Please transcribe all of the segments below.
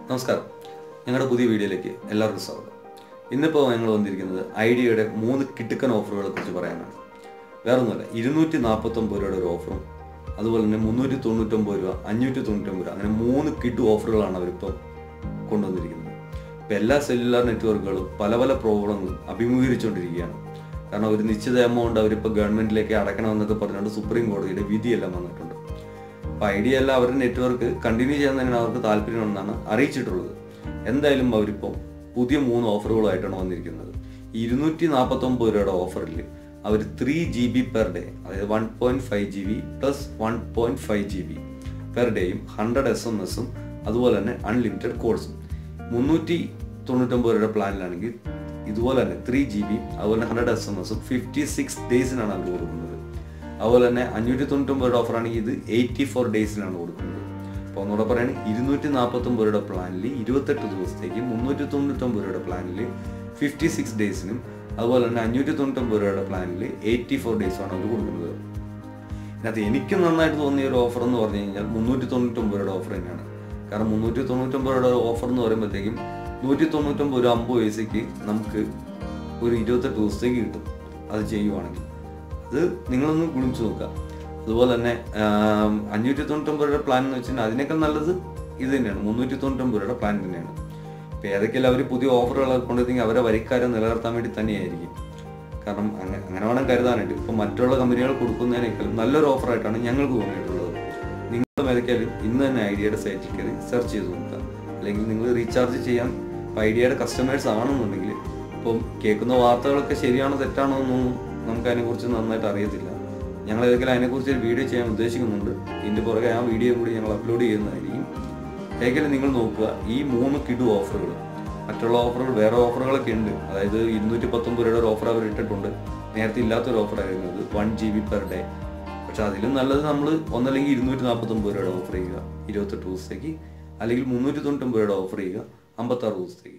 നമസ്കാരം ഞങ്ങളുടെ പുതിയ വീഡിയോയിലേക്ക് എല്ലാവർക്കും സ്വാഗതം ഇന്നിപ്പോൾ ഞങ്ങൾ വന്നിരിക്കുന്നത് ഐഡിയയുടെ മൂന്ന് കിട്ടുക്കൻ ഓഫറുകളെ കുറിച്ച് പറയാനാണ് വേറെ ഒന്നുമല്ല ഇരുന്നൂറ്റി നാൽപ്പത്തൊമ്പത് രൂപയുടെ ഒരു ഓഫറും അതുപോലെ തന്നെ മുന്നൂറ്റി തൊണ്ണൂറ്റൊമ്പത് രൂപ അഞ്ഞൂറ്റി തൊണ്ണൂറ്റൊമ്പത് രൂപ അങ്ങനെ മൂന്ന് കിട്ടു ഓഫറുകളാണ് അവരിപ്പോൾ കൊണ്ടുവന്നിരിക്കുന്നത് ഇപ്പം എല്ലാ സെല്ലുലാർ നെറ്റ്വർക്കുകളും പല പല പ്രോബ്ലങ്ങളും അഭിമുഖീകരിച്ചുകൊണ്ടിരിക്കുകയാണ് കാരണം ഒരു നിശ്ചിത എമൗണ്ട് അവരിപ്പോൾ ഗവൺമെന്റിലേക്ക് അടയ്ക്കണമെന്നൊക്കെ പറഞ്ഞുകൊണ്ട് സുപ്രീം കോടതിയുടെ വിധിയെല്ലാം വന്നിട്ടുണ്ട് അപ്പോൾ ഐഡിയ അല്ല അവരുടെ നെറ്റ്വർക്ക് കണ്ടിന്യൂ ചെയ്യാൻ തന്നെയാണ് അവർക്ക് താല്പര്യമെന്നാണ് അറിയിച്ചിട്ടുള്ളത് എന്തായാലും അവരിപ്പോൾ പുതിയ മൂന്ന് ഓഫറുകളായിട്ടാണ് വന്നിരിക്കുന്നത് ഇരുന്നൂറ്റി നാൽപ്പത്തൊമ്പത് രൂപയുടെ ഓഫറിൽ അവർ three G B per day അതായത് one point five G B plus one point five G B per ഡേയും ഹൺഡ്രഡ് എസ് എം എസും അതുപോലെ തന്നെ അൺലിമിറ്റഡ് കോൾസും മുന്നൂറ്റി തൊണ്ണൂറ്റൊമ്പത് രൂപയുടെ പ്ലാനിലാണെങ്കിൽ ഇതുപോലെ തന്നെ ത്രീ ജി ബി അതുപോലെ തന്നെ ഹൺഡ്രഡ് എസ് എം എസും ഫിഫ്റ്റി സിക്സ് ഡേയ്സിനാണ് അവർ കൊടുക്കുന്നത് അതുപോലെ തന്നെ അഞ്ഞൂറ്റി തൊണ്ണൂറ്റൊമ്പത് രൂപ ഓഫറാണെങ്കിൽ ഇത് എയ്റ്റി ഫോർ ഡേയ്സിനാണ് കൊടുക്കുന്നത് അപ്പോൾ ഒന്നുകൂടെ പറയുകയാണെങ്കിൽ ഇരുന്നൂറ്റി നാൽപ്പത്തൊമ്പത് രൂപയുടെ പ്ലാനിൽ ഇരുപത്തെട്ട് ദിവസത്തേക്ക് മുന്നൂറ്റി തൊണ്ണൂറ്റൊമ്പത് രൂപയുടെ പ്ലാനിൽ ഫിഫ്റ്റി സിക്സ് ഡേയ്സിനും അതുപോലെ തന്നെ അഞ്ഞൂറ്റി തൊണ്ണൂറ്റൊമ്പത് രൂപയുടെ പ്ലാനിൽ എയ്റ്റി ഫോർ ഡേയ്സുമാണ് അവർ കൊടുക്കുന്നത് ഇതിനകത്ത് എനിക്ക് നന്നായിട്ട് തോന്നിയ ഒരു ഓഫർ എന്ന് പറഞ്ഞു കഴിഞ്ഞാൽ മുന്നൂറ്റി തൊണ്ണൂറ്റൊമ്പത് രൂപയുടെ ഓഫർ തന്നെയാണ് കാരണം മുന്നൂറ്റി തൊണ്ണൂറ്റൊമ്പത് രൂപയുടെ ഓഫർ എന്ന് പറയുമ്പോഴത്തേക്കും നൂറ്റി തൊണ്ണൂറ്റൊമ്പത് രൂപ അമ്പത് പൈസയ്ക്ക് നമുക്ക് ഒരു ഇരുപത്തെട്ട് ദിവസത്തേക്ക് കിട്ടും അത് ചെയ്യുവാണെങ്കിൽ അത് നിങ്ങളൊന്ന് ഗുണിച്ച് നോക്കുക അതുപോലെ തന്നെ ആം, അഞ്ഞൂറ്റി തൊണ്ണൂറ്റൊമ്പത് രൂപയുടെ പ്ലാൻ എന്ന് വെച്ചാൽ അതിനേക്കാൾ നല്ലത് ഇത് തന്നെയാണ് മുന്നൂറ്റി തൊണ്ണൂറ്റൊമ്പത് രൂപയുടെ പ്ലാൻ തന്നെയാണ് ഇപ്പം ഏതൊക്കെയല്ല അവർ പുതിയ ഓഫറുകളൊക്കെ കൊണ്ടുവന്നെങ്കിൽ അവരെ വരിക്കാരെ നിലനിർത്താൻ വേണ്ടി തന്നെയായിരിക്കും കാരണം അങ്ങനെ അങ്ങനെ വേണം കരുതാനായിട്ട് ഇപ്പം മറ്റുള്ള കമ്പനികൾ കൊടുക്കുന്നതിനേക്കാളും നല്ലൊരു ഓഫറായിട്ടാണ് ഞങ്ങൾക്ക് തോന്നിയിട്ടുള്ളത് നിങ്ങളും ഏതൊക്കെയാലും ഇന്ന് തന്നെ ഐഡിയയുടെ സൈറ്റിൽ കയറി സെർച്ച് ചെയ്ത് നോക്കുക അല്ലെങ്കിൽ നിങ്ങൾ റീചാർജ് ചെയ്യാൻ ഇപ്പം ഐഡിയയുടെ കസ്റ്റമേഴ്സ് ആണെന്നുണ്ടെങ്കിൽ ഇപ്പം കേൾക്കുന്ന വാർത്തകളൊക്കെ ശരിയാണോ തെറ്റാണോ എന്നൊന്നും നമുക്ക് അതിനെക്കുറിച്ച് നന്നായിട്ട് അറിയത്തില്ല ഞങ്ങൾ ഏതെങ്കിലും അതിനെക്കുറിച്ച് ഒരു വീഡിയോ ചെയ്യാൻ ഉദ്ദേശിക്കുന്നുണ്ട് ഇതിൻ്റെ പുറകെ ആ വീഡിയോ കൂടി ഞങ്ങൾ അപ്ലോഡ് ചെയ്യുന്നതായിരിക്കും ഏകദേശം നിങ്ങൾ നോക്കുക ഈ മൂന്ന് കിടു ഓഫറുകൾ മറ്റുള്ള ഓഫറുകൾ വേറെ ഓഫറുകളൊക്കെ ഉണ്ട് അതായത് ഇരുന്നൂറ്റി പത്തൊമ്പത് രൂപയുടെ ഒരു ഓഫർ അവർ ഇട്ടിട്ടുണ്ട് നേരത്തെ ഇല്ലാത്തൊരു ഓഫറായിരുന്നു ഇത് one G B per day പക്ഷെ അതിലും നല്ലത് നമ്മൾ ഒന്നല്ലെങ്കിൽ ഇരുന്നൂറ്റി നാൽപ്പത്തൊമ്പത് രൂപയുടെ ഓഫർ ചെയ്യുക ഇരുപത്തെട്ട് ദിവസത്തേക്ക് അല്ലെങ്കിൽ മുന്നൂറ്റി തൊണ്ണൂറ്റൊമ്പത് രൂപയുടെ ഓഫർ ചെയ്യുക അമ്പത്താറ് ദിവസത്തേക്ക്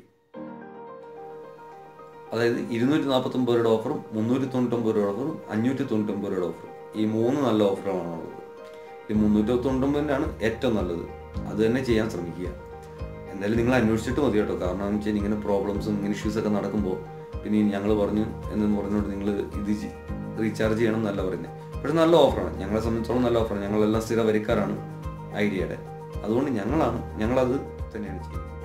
അതായത് ഇരുന്നൂറ്റി നാൽപ്പത്തൊമ്പത് രൂപയുടെ ഓഫറും മുന്നൂറ്റി തൊണ്ണൂറ്റൊമ്പത് രൂപയുടെ ഓഫറും അഞ്ഞൂറ്റി തൊണ്ണൂറ്റൊമ്പത് രൂപയുടെ ഓഫറും ഈ മൂന്ന് നല്ല ഓഫറുകളാണ് ഉള്ളത് ഈ മുന്നൂറ്റി തൊണ്ണൂറ്റൊമ്പതിനാണ് ഏറ്റവും നല്ലത് അത് തന്നെ ചെയ്യാൻ ശ്രമിക്കുക എന്തായാലും നിങ്ങൾ അന്വേഷിച്ചിട്ട് മതി കേട്ടോ കാരണം എന്ന് വെച്ചാൽ ഇങ്ങനെ പ്രോബ്ലംസും ഇങ്ങനെ ഇഷ്യൂസ് ഒക്കെ നടക്കുമ്പോൾ പിന്നെ ഞങ്ങൾ പറഞ്ഞു എന്ന് പറഞ്ഞുകൊണ്ട് നിങ്ങൾ ഇത് റീചാർജ് ചെയ്യണം എന്നല്ല പറയുന്നത് പക്ഷെ നല്ല ഓഫറാണ് ഞങ്ങളെ സംബന്ധിച്ചോളം നല്ല ഓഫറാണ് ഞങ്ങളെല്ലാം സ്ഥിര വരിക്കാരാണ് ഐഡിയയുടെ അതുകൊണ്ട് ഞങ്ങളാണ് ഞങ്ങളത് തന്നെയാണ് ചെയ്യുന്നത്